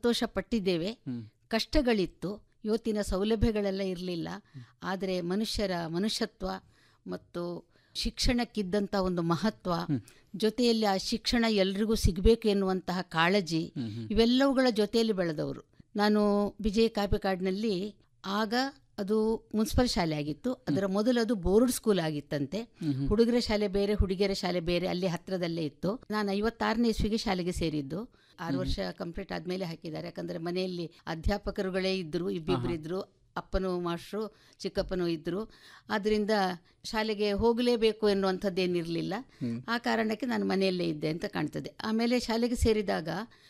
ಸಂತೋಷ ಪಟ್ಟಿದ್ದೇವೆ ಹ್ಮ್. ಕಷ್ಟಗಳಿತ್ತು ಇವತ್ತಿನ ಸೌಲಭ್ಯಗಳೆಲ್ಲ ಇರಲಿಲ್ಲ ಆದರೆ ಮನುಷ್ಯರ ಮನುಷ್ಯತ್ವ ಮತ್ತು ಶಿಕ್ಷಣಕ್ಕಿದ್ದಂಥ ಒಂದು ಮಹತ್ವ ಜೊತೆಯಲ್ಲಿ ಆ ಶಿಕ್ಷಣ ಎಲ್ರಿಗೂ ಸಿಗಬೇಕು ಎನ್ನುವಂತಹ ಕಾಳಜಿ ಇವೆಲ್ಲವುಗಳ ಜೊತೆಯಲ್ಲಿ ಬೆಳೆದವರು ನಾನು ವಿಜಯ ಕಾಪಿಕಾಡ್ನಲ್ಲಿ ಆಗ ಅದು ಮುನ್ಸಿಪಲ್ ಶಾಲೆ ಆಗಿತ್ತು ಅದರ ಮೊದಲು ಅದು ಬೋರ್ಡ್ ಸ್ಕೂಲ್ ಆಗಿತ್ತಂತೆ ಹುಡುಗರ ಶಾಲೆ ಬೇರೆ ಹುಡುಗಿಯರ ಶಾಲೆ ಬೇರೆ ಅಲ್ಲಿ ಹತ್ರದಲ್ಲೇ ಇತ್ತು ನಾನು ಐವತ್ತಾರನೇ ಇಸ್ವಿಗೆ ಶಾಲೆಗೆ ಸೇರಿದ್ದು ಆರು ವರ್ಷ ಕಂಪ್ಲೀಟ್ ಆದಮೇಲೆ ಹಾಕಿದ್ದಾರೆ ಯಾಕಂದರೆ ಮನೆಯಲ್ಲಿ ಅಧ್ಯಾಪಕರುಗಳೇ ಇದ್ದರು ಇಬ್ಬಿಬ್ರು ಇದ್ದರು ಅಪ್ಪನು ಮಾಸ್ಟ್ರು ಚಿಕ್ಕಪ್ಪನೂ ಇದ್ದರು ಆದ್ದರಿಂದ ಶಾಲೆಗೆ ಹೋಗಲೇಬೇಕು ಎನ್ನುವಂಥದ್ದೇನಿರಲಿಲ್ಲ ಆ ಕಾರಣಕ್ಕೆ ನಾನು ಮನೆಯಲ್ಲೇ ಇದ್ದೆ ಅಂತ ಕಾಣ್ತದೆ ಆಮೇಲೆ ಶಾಲೆಗೆ ಸೇರಿದಾಗ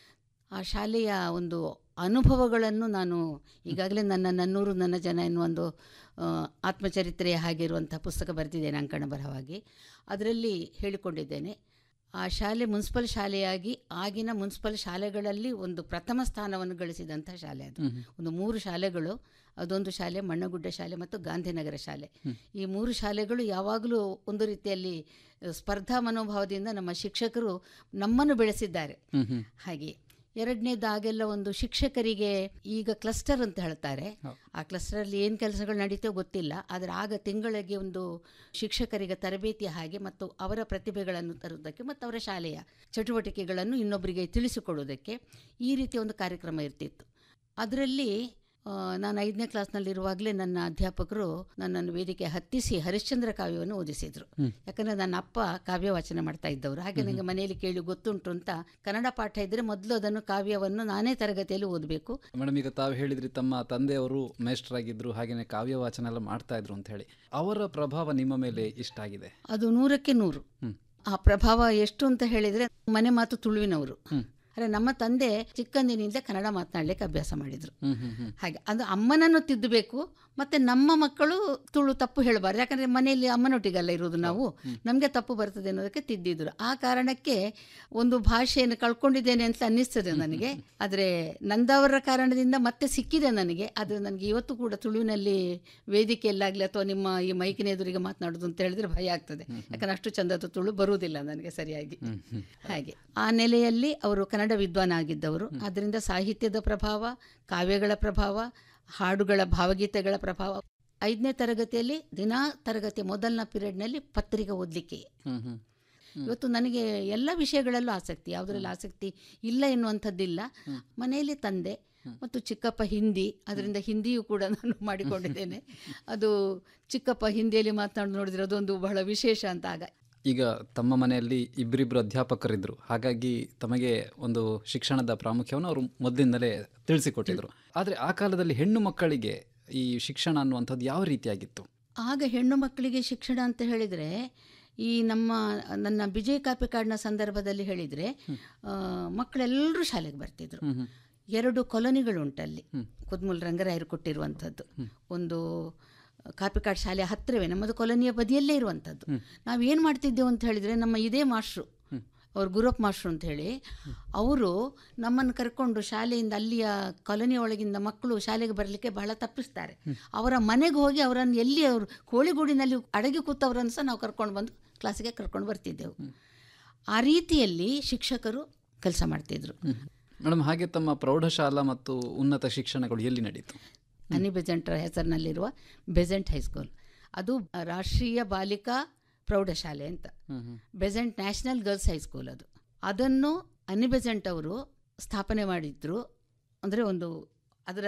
ಆ ಶಾಲೆಯ ಒಂದು ಅನುಭವಗಳನ್ನು ನಾನು ಈಗಾಗಲೇ ನನ್ನ ನನ್ನೂರು ನನ್ನ ಜನ ಎನ್ನುವ ಒಂದು ಆ, ಆತ್ಮಚರಿತ್ರೆಯ ಹಾಗಿರುವಂಥ ಪುಸ್ತಕ ಬರೆದಿದ್ದೇನೆ ಅಂಕಣ ಬರಹವಾಗಿ ಅದರಲ್ಲಿ ಹೇಳಿಕೊಂಡಿದ್ದೇನೆ ಆ ಶಾಲೆ ಮುನ್ಸಿಪಲ್ ಶಾಲೆಯಾಗಿ ಆಗಿನ ಮುನ್ಸಿಪಲ್ ಶಾಲೆಗಳಲ್ಲಿ ಒಂದು ಪ್ರಥಮ ಸ್ಥಾನವನ್ನು ಗಳಿಸಿದಂಥ ಶಾಲೆ ಅದು ಒಂದು ಮೂರು ಶಾಲೆಗಳು ಅದೊಂದು ಶಾಲೆ ಮಣ್ಣಗುಡ್ಡ ಶಾಲೆ ಮತ್ತು ಗಾಂಧಿನಗರ ಶಾಲೆ ಈ ಮೂರು ಶಾಲೆಗಳು ಯಾವಾಗಲೂ ಒಂದು ರೀತಿಯಲ್ಲಿ ಅ, ಸ್ಪರ್ಧಾ ಮನೋಭಾವದಿಂದ ನಮ್ಮ ಶಿಕ್ಷಕರು ನಮ್ಮನ್ನು ಬೆಳೆಸಿದ್ದಾರೆ ಹಾಗೆ ಎರಡನೇದಾಗೆಲ್ಲ ಒಂದು ಶಿಕ್ಷಕರಿಗೆ ಈಗ ಕ್ಲಸ್ಟರ್ ಅಂತ ಹೇಳ್ತಾರೆ ಆ ಕ್ಲಸ್ಟರಲ್ಲಿ ಏನು ಕೆಲಸಗಳು ನಡೀತೋ ಗೊತ್ತಿಲ್ಲ ಆದರೆ ಆಗ ತಿಂಗಳಿಗೆ ಒಂದು ಶಿಕ್ಷಕರಿಗೆ ತರಬೇತಿ ಹಾಗೆ ಮತ್ತು ಅವರ ಪ್ರತಿಭೆಗಳನ್ನು ತರುವುದಕ್ಕೆ ಮತ್ತು ಅವರ ಶಾಲೆಯ ಚಟುವಟಿಕೆಗಳನ್ನು ಇನ್ನೊಬ್ಬರಿಗೆ ತಿಳಿಸಿಕೊಡುವುದಕ್ಕೆ ಈ ರೀತಿಯ ಒಂದು ಕಾರ್ಯಕ್ರಮ ಇರ್ತಿತ್ತು ಅದರಲ್ಲಿ ಆ, ನಾನು ಐದನೇ ಕ್ಲಾಸ್ನಲ್ಲಿರುವಾಗಲೇ ನನ್ನ ಅಧ್ಯಾಪಕರು ನನ್ನನ್ನು ವೇದಿಕೆ ಹತ್ತಿಸಿ ಹರಿಶ್ಚಂದ್ರ ಕಾವ್ಯವನ್ನು ಓದಿಸಿದರು ಯಾಕಂದರೆ ನನ್ನ ಅಪ್ಪ ಕಾವ್ಯ ವಾಚನ ಮಾಡ್ತಾ ಇದ್ದವರು ಹಾಗೆ ನನಗೆ ಮನೆಯಲ್ಲಿ ಕೇಳಿ ಗೊತ್ತುಂಟು ಅಂತ ಕನ್ನಡ ಪಾಠ ಇದ್ದರೆ ಮೊದಲು ಅದನ್ನು ಕಾವ್ಯವನ್ನು ನಾನೇ ತರಗತಿಯಲ್ಲಿ ಓದಬೇಕು ಮೇಡಮ್ ಈಗ ತಾವು ಹೇಳಿದ್ರಿ ತಮ್ಮ ತಂದೆಯವರು ಮೇಸ್ಟರ್ ಆಗಿದ್ರು ಹಾಗೇನೆ ಕಾವ್ಯ ವಾಚನ ಎಲ್ಲ ಮಾಡ್ತಾ ಇದ್ರು ಅಂತ ಹೇಳಿ ಅವರ ಪ್ರಭಾವ ನಿಮ್ಮ ಮೇಲೆ ಇಷ್ಟ ಆಗಿದೆ ಅದು ನೂರಕ್ಕೆ ನೂರು ಆ ಪ್ರಭಾವ ಎಷ್ಟು ಅಂತ ಹೇಳಿದರೆ ಮನೆ ಮಾತು ತುಳುವಿನವರು ಆದರೆ ನಮ್ಮ ತಂದೆ ಚಿಕ್ಕಂದಿನಿಂದ ಕನ್ನಡ ಮಾತನಾಡಲಿಕ್ಕೆ ಅಭ್ಯಾಸ ಮಾಡಿದರು ಹ್ಮ್ ಹ್ಮ್ ಹ್ಮ್ ಹಾಗೆ ಅದು ಅಮ್ಮನನ್ನು ತಿದ್ದಬೇಕು ಮತ್ತು ನಮ್ಮ ಮಕ್ಕಳು ತುಳು ತಪ್ಪು ಹೇಳಬಾರ್ದು ಯಾಕಂದರೆ ಮನೆಯಲ್ಲಿ ಅಮ್ಮನೊಟ್ಟಿಗೆಲ್ಲ ಇರೋದು ನಾವು ನಮಗೆ ತಪ್ಪು ಬರ್ತದೆ ಅನ್ನೋದಕ್ಕೆ ತಿದ್ದಿದ್ರು ಆ ಕಾರಣಕ್ಕೆ ಒಂದು ಭಾಷೆಯನ್ನು ಕಳ್ಕೊಂಡಿದ್ದೇನೆ ಅಂತ ಅನ್ನಿಸ್ತದೆ ನನಗೆ ಆದರೆ ನಂದವರ ಕಾರಣದಿಂದ ಮತ್ತೆ ಸಿಕ್ಕಿದೆ ನನಗೆ ಆದರೆ ನನಗೆ ಇವತ್ತು ಕೂಡ ತುಳುವಿನಲ್ಲಿ ವೇದಿಕೆಯಲ್ಲಾಗಲಿ ಅಥವಾ ನಿಮ್ಮ ಈ ಮೈಕಿನ ಎದುರಿಗೆ ಮಾತನಾಡೋದು ಅಂತ ಹೇಳಿದ್ರೆ ಭಯ ಆಗ್ತದೆ ಯಾಕಂದ್ರೆ ಅಷ್ಟು ಚಂದದ ತುಳು ಬರುವುದಿಲ್ಲ ನನಗೆ ಸರಿಯಾಗಿ ಹಾಗೆ ಆ ನೆಲೆಯಲ್ಲಿ ಅವರು ಕನ್ನಡ ವಿದ್ವಾನ ಆಗಿದ್ದವರು ಆದ್ದರಿಂದ ಸಾಹಿತ್ಯದ ಪ್ರಭಾವ ಕಾವ್ಯಗಳ ಪ್ರಭಾವ ಹಾಡುಗಳ ಭಾವಗೀತೆಗಳ ಪ್ರಭಾವ ಐದನೇ ತರಗತಿಯಲ್ಲಿ ದಿನಾ ತರಗತಿಯ ಮೊದಲನ ಪೀರಿಯಡ್ನಲ್ಲಿ ಪತ್ರಿಕೆ ಓದಲಿಕ್ಕೆ ಹ್ಮ್ ಹ್ಮ್ ಇವತ್ತು ನನಗೆ ಎಲ್ಲ ವಿಷಯಗಳಲ್ಲೂ ಆಸಕ್ತಿ ಯಾವುದರಲ್ಲಿ ಆಸಕ್ತಿ ಇಲ್ಲ ಎನ್ನುವಂಥದ್ದಿಲ್ಲ ಮನೆಯಲ್ಲಿ ತಂದೆ ಮತ್ತು ಚಿಕ್ಕಪ್ಪ ಹಿಂದಿ ಅದರಿಂದ ಹಿಂದಿಯೂ ಕೂಡ ನಾನು ಮಾಡಿಕೊಂಡಿದ್ದೇನೆ ಅದು ಚಿಕ್ಕಪ್ಪ ಹಿಂದಿಯಲ್ಲಿ ಮಾತನಾಡಿ ನೋಡಿದ್ರೆ ಅದೊಂದು ಬಹಳ ವಿಶೇಷ ಅಂತ ಆಗ ಈಗ ತಮ್ಮ ಮನೆಯಲ್ಲಿ ಇಬ್ಬರಿಬ್ಬರು ಅಧ್ಯಾಪಕರಿದ್ರು ಹಾಗಾಗಿ ತಮಗೆ ಒಂದು ಶಿಕ್ಷಣದ ಪ್ರಾಮುಖ್ಯವನ್ನು ಅವರು ಮೊದಲಿಂದಲೇ ತಿಳಿಸಿಕೊಟ್ಟಿದ್ರು ಆದರೆ ಆ ಕಾಲದಲ್ಲಿ ಹೆಣ್ಣು ಮಕ್ಕಳಿಗೆ ಈ ಶಿಕ್ಷಣ ಅನ್ನುವಂಥದ್ದು ಯಾವ ರೀತಿಯಾಗಿತ್ತು ಆಗ ಹೆಣ್ಣು ಮಕ್ಕಳಿಗೆ ಶಿಕ್ಷಣ ಅಂತ ಹೇಳಿದರೆ ಈ ನಮ್ಮ ನನ್ನ ವಿಜಯ ಕಾಪಿ ಕಾರ್ಡ್ನ ಸಂದರ್ಭದಲ್ಲಿ ಹೇಳಿದರೆ ಮಕ್ಕಳೆಲ್ಲರೂ ಶಾಲೆಗೆ ಬರ್ತಿದ್ರು ಎರಡು ಕೊಲನಿಗಳುಂಟಲ್ಲಿ ಕುದ್ಮುಲ್ ರಂಗರಾಯರು ಕೊಟ್ಟಿರುವಂಥದ್ದು ಒಂದು ಕಾಪಿಕಾಡ್ ಶಾಲೆ ಹತ್ತಿರವೇ ನಮ್ಮದು ಕೊಲನಿಯ ಬದಿಯಲ್ಲೇ ಇರುವಂಥದ್ದು ನಾವು ಏನು ಮಾಡ್ತಿದ್ದೆವು ಅಂತ ಹೇಳಿದರೆ ನಮ್ಮ ಇದೇ ಮಾಸ್ಟ್ರು ಅವ್ರು ಗುರಪ್ಪ ಮಾಸ್ಟ್ರು ಅಂತ ಹೇಳಿ ಅವರು ನಮ್ಮನ್ನು ಕರ್ಕೊಂಡು ಶಾಲೆಯಿಂದ ಅಲ್ಲಿಯ ಕಾಲೋನಿ ಒಳಗಿಂದ ಮಕ್ಕಳು ಶಾಲೆಗೆ ಬರಲಿಕ್ಕೆ ಬಹಳ ತಪ್ಪಿಸ್ತಾರೆ ಅವರ ಮನೆಗೆ ಹೋಗಿ ಅವರನ್ನು ಎಲ್ಲಿ ಅವರು ಕೋಳಿಗೂಡಿನಲ್ಲಿ ಅಡಗಿ ಕೂತವರನ್ನು ಸಹ ನಾವು ಕರ್ಕೊಂಡು ಬಂದು ಕ್ಲಾಸಿಗೆ ಕರ್ಕೊಂಡು ಬರ್ತಿದ್ದೆವು ಆ ರೀತಿಯಲ್ಲಿ ಶಿಕ್ಷಕರು ಕೆಲಸ ಮಾಡ್ತಿದ್ರು ಮೇಡಮ್ ಹಾಗೆ ತಮ್ಮ ಪ್ರೌಢಶಾಲಾ ಮತ್ತು ಉನ್ನತ ಶಿಕ್ಷಣಗಳು ಎಲ್ಲಿ ನಡೀತು ಅನಿ ಬೆಜೆಂಟ್ರ ಹೆಸರಿನಲ್ಲಿರುವ ಬೆಜೆಂಟ್ ಹೈಸ್ಕೂಲ್ ಅದು ರಾಷ್ಟ್ರೀಯ ಬಾಲಿಕಾ ಪ್ರೌಢಶಾಲೆ ಅಂತ ಬೆಜೆಂಟ್ ನ್ಯಾಷನಲ್ ಗರ್ಲ್ಸ್ ಹೈಸ್ಕೂಲ್ ಅದು ಅದನ್ನು ಅನಿ ಬೆಜೆಂಟ್ ಅವರು ಸ್ಥಾಪನೆ ಮಾಡಿದ್ರು ಅಂದರೆ ಒಂದು ಅದರ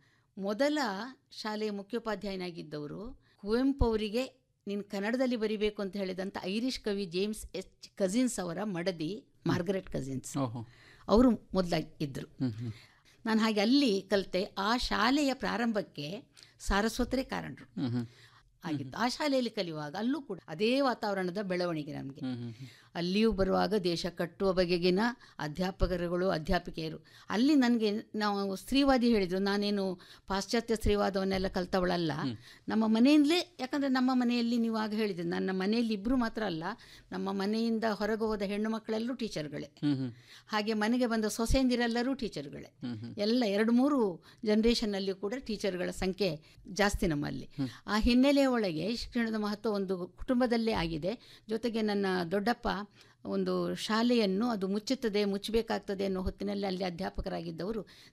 ಮೊದಲ ಶಾಲೆಯ ಮುಖ್ಯೋಪಾಧ್ಯಾಯನಾಗಿದ್ದವರು ಕುವೆಂಪು ಅವರಿಗೆ ನೀನು ಕನ್ನಡದಲ್ಲಿ ಬರಿಬೇಕು ಅಂತ ಹೇಳಿದಂಥ ಐರಿಷ್ ಕವಿ ಜೇಮ್ಸ್ ಎಚ್ ಕಜಿನ್ಸ್ ಅವರ ಮಡದಿ ಮಾರ್ಗರೆಟ್ ಕಜಿನ್ಸ್ ಓಹೋ ಅವರು ಮೊದಲಾಗಿ ಇದ್ದರು ನಾನು ಹಾಗೆ ಅಲ್ಲಿ ಕಲಿತೆ ಆ ಶಾಲೆಯ ಪ್ರಾರಂಭಕ್ಕೆ ಸಾರಸ್ವತರೇ ಕಾರಣರು ಆಗಿತ್ತು ಆ ಶಾಲೆಯಲ್ಲಿ ಕಲಿಯುವಾಗ ಅಲ್ಲೂ ಕೂಡ ಅದೇ ವಾತಾವರಣದ ಬೆಳವಣಿಗೆ ನಮಗೆ ಅಲ್ಲಿಯೂ ಬರುವಾಗ ದೇಶ ಕಟ್ಟುವ ಬಗೆಗಿನ ಅಧ್ಯಾಪಕರುಗಳು ಅಧ್ಯಾಪಿಕೆಯರು ಅಲ್ಲಿ ನನಗೆ ನಾವು ಸ್ತ್ರೀವಾದಿ ಹೇಳಿದರು ನಾನೇನು ಪಾಶ್ಚಾತ್ಯ ಸ್ತ್ರೀವಾದವನ್ನೆಲ್ಲ ಕಲ್ತವಳಲ್ಲ ನಮ್ಮ ಮನೆಯಿಂದಲೇ ಯಾಕಂದರೆ ನಮ್ಮ ಮನೆಯಲ್ಲಿ ನೀವು ಆಗ ಹೇಳಿದ್ರಿ ನನ್ನ ಮನೆಯಲ್ಲಿ ಇಬ್ಬರು ಮಾತ್ರ ಅಲ್ಲ ನಮ್ಮ ಮನೆಯಿಂದ ಹೊರಗೆ ಹೋದ ಹೆಣ್ಣು ಮಕ್ಕಳೆಲ್ಲರೂ ಟೀಚರ್ಗಳೇ ಹಾಗೆ ಮನೆಗೆ ಬಂದ ಸೊಸೆಯಂದಿರೆಲ್ಲರೂ ಟೀಚರ್ಗಳೇ ಎಲ್ಲ ಎರಡು ಮೂರು ಜನ್ರೇಷನ್ನಲ್ಲಿ ಕೂಡ ಟೀಚರ್ಗಳ ಸಂಖ್ಯೆ ಜಾಸ್ತಿ ನಮ್ಮಲ್ಲಿ ಆ ಹಿನ್ನೆಲೆಯ ಒಳಗೆ ಶಿಕ್ಷಣದ ಮಹತ್ವ ಒಂದು ಕುಟುಂಬದಲ್ಲೇ ಆಗಿದೆ ಜೊತೆಗೆ ನನ್ನ ದೊಡ್ಡಪ್ಪ ಒಂದು ಶಾಲೆಯನ್ನು ಅದು ಮುಚ್ಚುತ್ತದೆ ಮುಚ್ಚಬೇಕಾಗ್ತದೆ ಅನ್ನೋ ಹೊತ್ತಿನಲ್ಲಿ ಅಲ್ಲಿ ಅಧ್ಯಾಪಕರಾಗಿದ್ದವರು